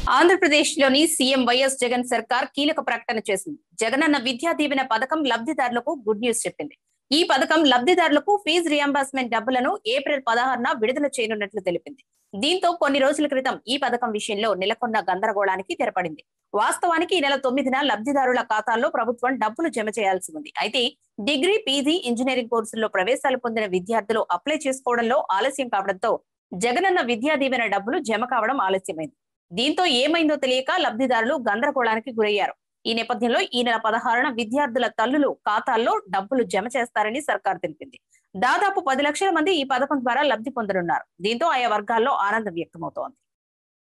ఆంధ్రప్రదేశ్ లోని CM YS Jagan సర్కార్ కీలక ప్రకటన చేసింది జగనన్న విద్యా దీవెన పథకం లబ్ధిదారులకు గుడ్ న్యూస్ చెప్పింది ఈ పథకం లబ్ధిదారులకు ఫీజు రియంబర్స్మెంట్ డబ్బులను ఏప్రిల్ పదహారున విడుదల చేయనున్నట్లు తెలిపింది దీంతో కొన్ని రోజుల క్రితం ఈ పథకం విషయంలో నెలకొన్న గందరగోళానికి తెరపడింది వాస్తవానికి ఈ నెల తొమ్మిదిన లబ్ధిదారుల ఖాతాల్లో ప్రభుత్వం డబ్బులు జమ చేయాల్సి ఉంది అయితే డిగ్రీ పీజీ ఇంజనీరింగ్ కోర్సుల్లో ప్రవేశాలు పొందిన విద్యార్థులు అప్లై చేసుకోవడంలో ఆలస్యం కావడంతో జగనన్న విద్యా దీవెన డబ్బులు జమ కావడం ఆలస్యమైంది దీంతో ఏమైందో తెలియక లబ్ధిదారులు గందరగోళానికి గురయ్యారు ఈ నేపథ్యంలో ఈ నెల పదహారున విద్యార్థుల తల్లులు ఖాతాల్లో డబ్బులు జమ చేస్తారని సర్కార్ తెలిపింది దాదాపు పది లక్షల మంది ఈ పథకం ద్వారా లబ్ధి పొందనున్నారు దీంతో ఆయా వర్గాల్లో ఆనందం వ్యక్తమవుతోంది